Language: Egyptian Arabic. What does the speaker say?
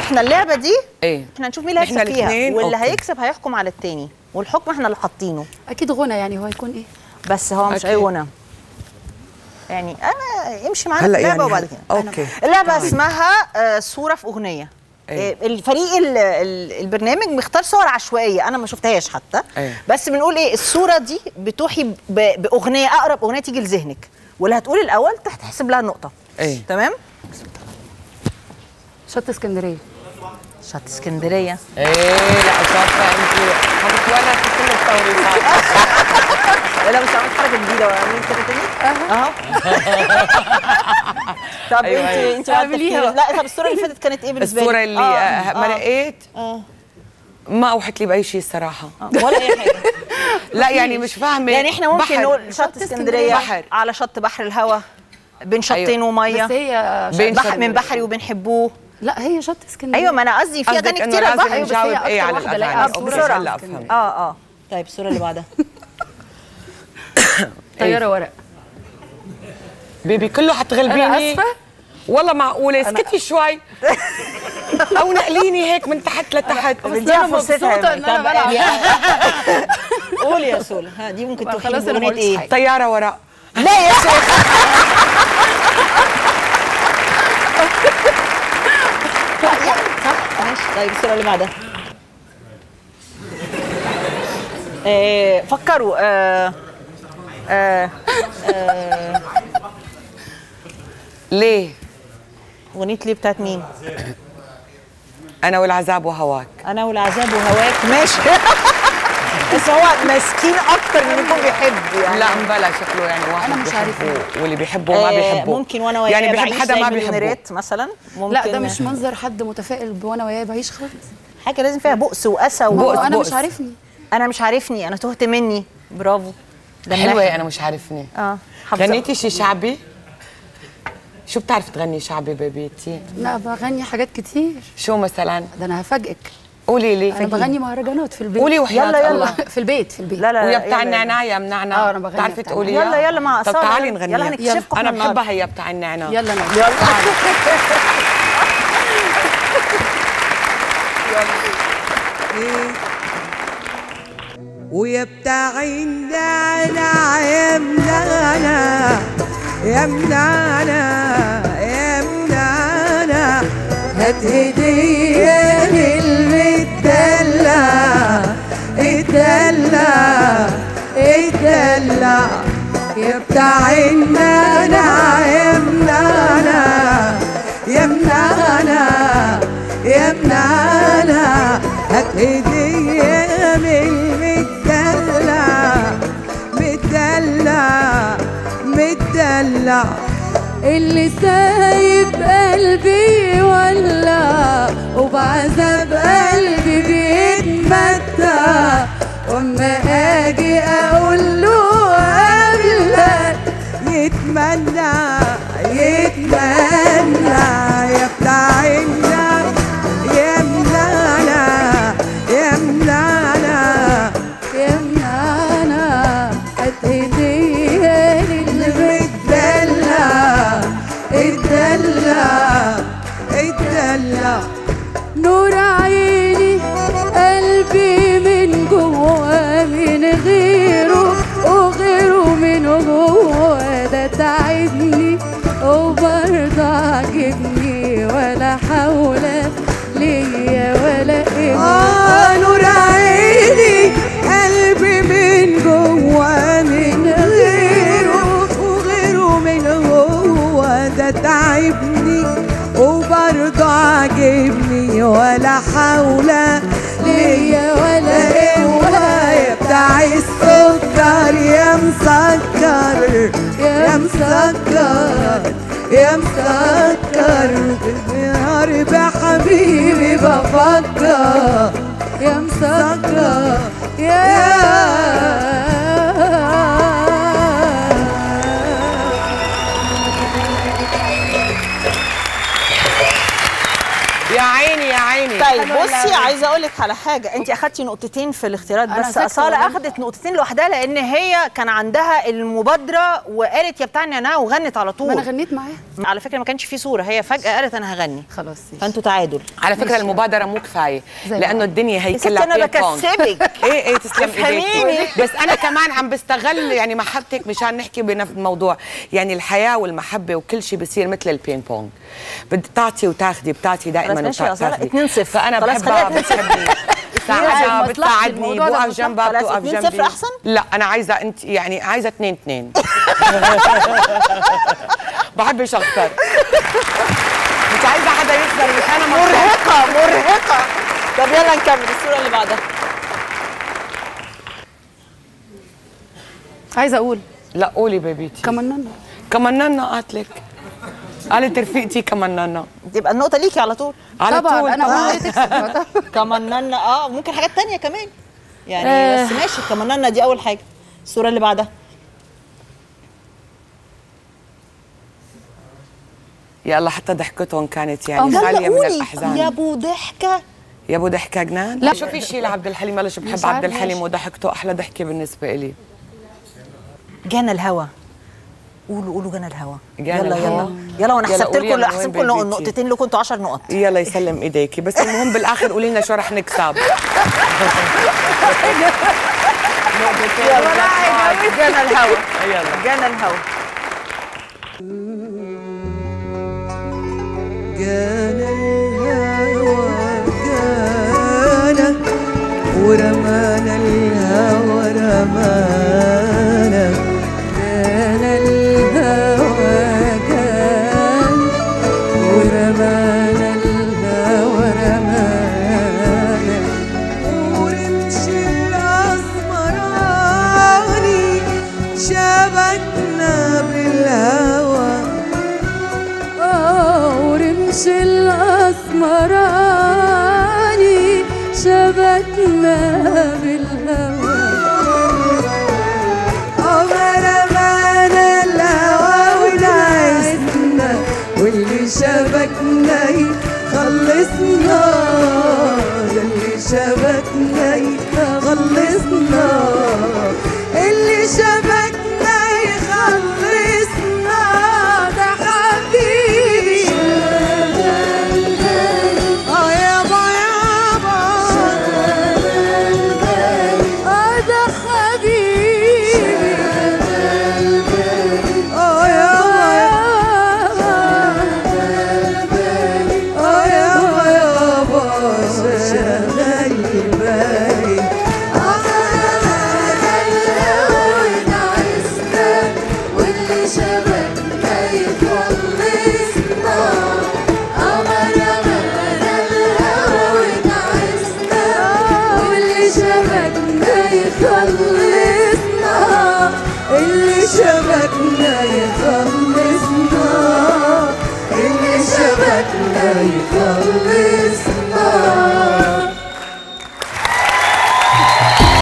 احنا اللعبه دي ايه احنا هنشوف مين اللي إحنا هيكسب فيها الاتنين؟ واللي أوكي. هيكسب هيحكم على التاني والحكم احنا اللي حاطينه اكيد غنى يعني هو هيكون ايه بس هو مش أكيد. اي غنى يعني انا امشي معانا هلا في اللعبه يعني وبعد هلا. كده اوكي اللعبه اسمها آه، صوره في اغنيه أيوة. آه، الفريق ال- ال- البرنامج مختار صور عشوائيه انا ما شفتهاش حتى أيوة. بس بنقول ايه الصوره دي بتوحي ب- باغنيه اقرب اغنيه تيجي لذهنك واللي هتقول الاول تحسب لها النقطه أيوة. تمام شط اسكندريه شط اسكندريه ايه لا شاطره انت هتتورط في كل التوريطات لا بس عملت حركه جديده مين كده تاني اهو طب أيوة، انت أيوة. انت بقى اعمليها التفكير- لا طب الصوره اللي فاتت كانت ايه بالنسبه لك الصوره اللي آه، آه ما آه، لقيت آه. ما اوحت لي باي شيء الصراحه آه، ولا اي حاجه لا يعني مش فاهمه يعني احنا ممكن بحر. نقول شط اسكندريه بحر. على شط بحر الهوا بين شطين أيوة. وميه بس هي بين بحر شط- من بحري وبنحبوه لا هي شط اسكندريه ايوه ما انا قصدي في قصدك اغاني إنه كتير على لازم البحر بس هي نجاوب أكتر ايه على واحدة الاغاني لاقيها أوكي، بسرعة. هلا افهم اه اه طيب الصوره اللي بعدها طياره ورق بيبي كله حتغلبيني انا اسفه والله معقوله اسكتي شوي او نقليني هيك من تحت لتحت بس اديها أنا فرصتها يا مبسوطة إن أنا طب بلعب. قولي يا سولا ها دي ممكن بقى توحي خلاص أنا ما باغنيه قلتش ايه حاجة. طياره وراء لا يا شيخ صح ماشي طيب الصوره اللي بعدها آه فكروا آه آه آه ليه اغنيه ليه بتاعت مين؟ انا والعذاب وهواك انا والعذاب وهواك ماشي بس هو مسكين اكتر من يكون بيحب يعني لا مبلا شكله يعني واحد أنا مش عارفة. بيحبه واللي بيحبه ما آه، بيحبه ممكن وانا وياه يعني بيحب بعيش حدا زي ما بيحبه المليونيرات مثلا ممكن لا ده مش منظر حد متفائل وانا وياه بعيش خالص حاجه لازم فيها بؤس واسى ما هو و... انا بؤس. مش عارفني انا مش عارفني انا تهت مني برافو ده حلوه النحل. انا مش عارفني اه حافظة. غنيتي شي شعبي شو بتعرف تغني شعبي ببيتي لا بغني حاجات كتير شو مثلا ده انا هفاجئك قولي لي انا بغني مهرجانات في البيت قولي وحياة يلا، يلا. الله في البيت في البيت لا لا ويا لا، بتاع يلا، يلا. النعناع يا منعنع آه، أنا بغني بتعرفي بتاع تقولي يلا يلا مع طب أصالة. تعالي نغنيها يلا هنكتشفكم انا النهاردة. بحبها هي بتاع النعناع يلا انا يلا ويا بتاع النعناع يا منعنع يا منعنع يا منعنع هات هدية للمدلع اتدلع اتدلع يا بتاع النعناع يا منعنع يا منعنع يا منعنع هات هدية من المدلع مدلع مدلع اللي سايب قلبي يولع وبعذاب قلبي بيتمتع واما اجي اقول له قبلك يتمنى يتمنى يا بتاع النار يا منعنع يا منعنع يا منعنع هات هدية للمدلع اتدلع اتدلع نور عيني قلبي من جوا من غيره وغيره من جوا ده تعبني وبرضه عاجبني ولا حول ليا ولا قوة آه نور عيني قلبي من جوا من غيره وغيره من جوا ده تعبني وبرضه عاجبني ولا حول ليا ولا قوة يا بتاع السكر يا مسكر يا مسكر يا مسكر بالنهار بحبيبي بفكر يا مسكر يا يا عيني عيني يا عيني طيب حلوة بصي اللعبة. عايزه اقول لك على حاجه انت اخدتي نقطتين في الاختيارات أنا بس ساكتة اصاله والله. اخدت نقطتين لوحدها لان هي كان عندها المبادره وقالت يا بتاع النعناع وغنت على ما انا طول غنيت معاها على فكره ما كانش في صوره هي فجاه قالت انا هغني خلاص ماشي. فانتوا تعادل على فكره المبادره مو كفايه زي لانه بعض. الدنيا هي يا ستي كلها أنا بينج بونج. بكسبك. ايه ايه تسلم افهميني. ايديك بس انا كمان عم بستغل يعني محبتك مشان نحكي بنفس الموضوع يعني الحياه والمحبه وكل شيء بصير مثل البينج بونج بدي تعطي وتاخدي بتعطي خلاص دائما ماشي يا أصالة، وتاخدي 2-0. فانا خلاص بحبها خليها 2-0. بتحبني بتساعدها مصلحتي بتساعدني الموضوع ده بوقف مصلحتي. جنبها خلاص بتوقف 2-0 جنبي أحسن؟ لا انا عايزه انت يعني عايزه 2 2 بحبش اخسر مش عايزه حدا يخسر مش انا مرهقه مرهقه مرهقه طب يلا نكمل الصوره اللي بعدها عايزه اقول لا قولي بيبيتي كمان نانا كمان نانا قالت لك قالت رفيقتي كمان نانا يبقى النقطه ليكي على طول على طبعا طول انا آه. اقول هي تكسب كمننا اه ممكن حاجات تانية كمان يعني آه. بس ماشي كمننا دي اول حاجه الصوره اللي بعدها يلا حتى ضحكتهم كانت يعني أم. خاليه من دلقوني الاحزان يا ابو ضحكه يا ابو ضحكه جنان لا. شو في شيء لعبد الحليم ولا شو بحب مش عبد عارفة الحليم ليش. وضحكته احلى ضحكه بالنسبه لي جانا الهوى قولوا قولوا جانا الهوى جانا يلا الهوى. يلا يلا وانا يلا حسبت قولي لكم يلا احسب وين لكم بيبيتي؟ نقطتين لكم انتوا 10 نقط يلا يسلم ايديكي بس المهم بالاخر قولي لنا شو رح نكسب يلا جانا الهوى يلا جانا الهوى جانا الهوى جانا ورمانا الهوى رمانا جانا الهوى جانا ورمانا الهوى رمانا ورمشي الأسمراني شبكنا بالهوى آه، ورمش الأسمراني شبكنا بالهوى رمانا الهوى ونعسنا واللي شبكنا يخلصنا اللي شبكنا يخلصنا اللي شبكنا يخلصنا ده حبيبي اه يابا يابا آه، ده حبيبي اه يابا اه يابا يابا شغال بالي واللي شبكنا يخلصنا أمر أمرنا الهوى ونعسنا واللي شبكنا يخلصنا اللي شبكنا يخلصنا اللي شبكنا يخلصنا